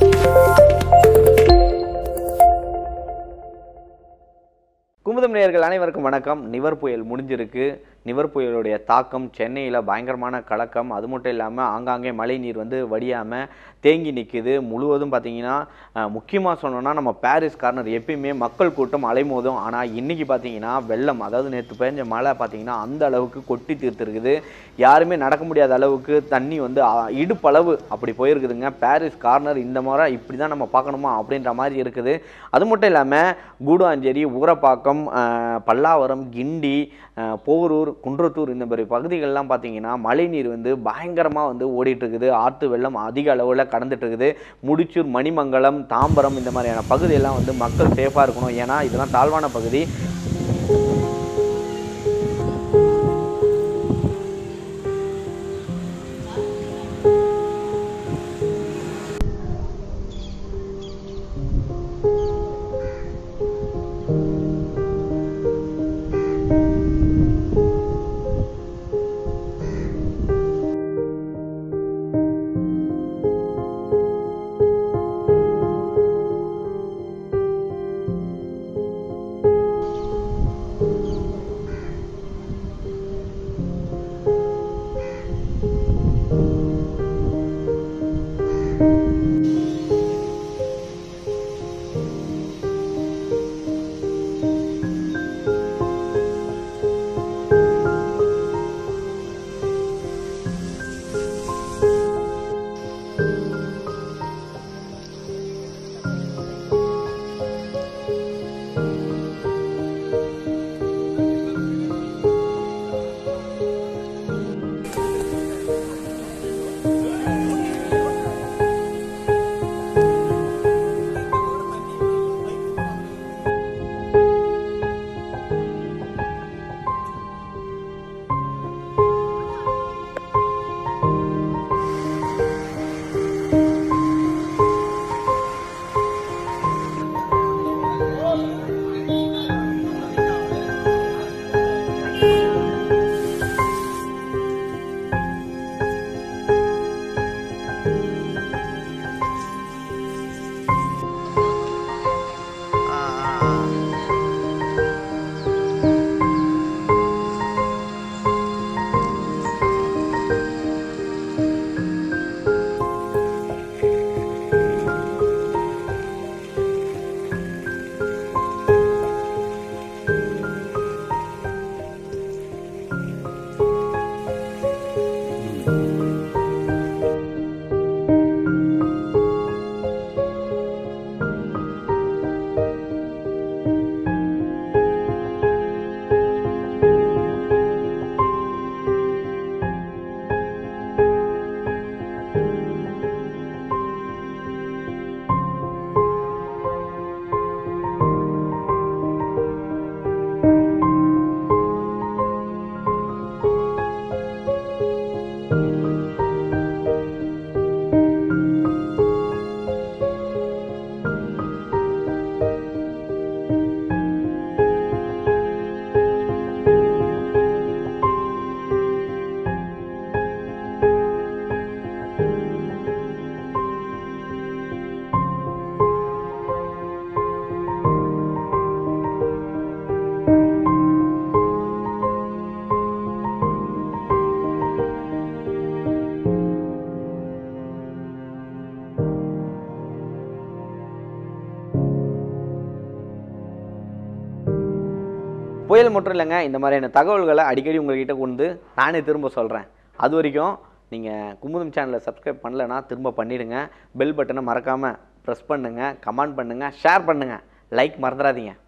குமுதம் நேயர்கள் அனைவருக்கும் வணக்கம் நிவர் புயல் முடிஞ்சிருக்கு நிவர் புயலுடைய தாக்கம் சென்னையில் பயங்கரமான கலக்கம் அது மட்டும் இல்லாமல் ஆங்காங்கே மழை நீர் வந்து வடியாமல் தேங்கி நிற்குது முழுவதும் பார்த்தீங்கன்னா முக்கியமாக சொன்னோன்னா நம்ம பாரிஸ் கார்னர் எப்பயுமே மக்கள் கூட்டம் அலைமோதும் ஆனால் இன்றைக்கி பார்த்தீங்கன்னா வெள்ளம் அதாவது நேற்று பெஞ்ச மழை பார்த்தீங்கன்னா அந்த அளவுக்கு கொட்டி தீர்த்துருக்குது யாருமே நடக்க முடியாத அளவுக்கு தண்ணி வந்து அ, இடுப்பளவு அப்படி போயிருக்குதுங்க பாரிஸ் கார்னர் இந்த முறை இப்படி தான் நம்ம பார்க்கணுமா அப்படின்ற மாதிரி இருக்குது அது மட்டும் இல்லாமல் கூடாஞ்சேரி ஊரப்பாக்கம் அஹ், பல்லாவரம் கிண்டி அஹ், போரூர் குன்றத்தூர் இந்த மாதிரி பகுதிகளெலாம் பார்த்தீங்கன்னா மழைநீர் வந்து பயங்கரமாக வந்து ஓடிட்டு இருக்குது ஆற்று வெள்ளம் அதிக அளவில் கடந்துட்டு இருக்குது முடிச்சூர் மணிமங்கலம் தாம்பரம் இந்த மாதிரியான பகுதியெல்லாம் வந்து மக்கள் சேஃபாக இருக்கணும் ஏன்னா இதெல்லாம் தாழ்வான பகுதி புயல் மட்டும் இல்லைங்க இந்த மாதிரியான தகவல்களை அடிக்கடி உங்கள்கிட்ட கொண்டு நானே திரும்ப சொல்கிறேன் அது வரைக்கும் நீங்கள் குமுதம் சேனலை சப்ஸ்கிரைப் பண்ணலைன்னா திரும்ப பண்ணிடுங்க பெல் பட்டனை மறக்காமல் ப்ரெஸ் பண்ணுங்கள் கமெண்ட் பண்ணுங்கள் ஷேர் பண்ணுங்கள் லைக் மறந்துடாதீங்க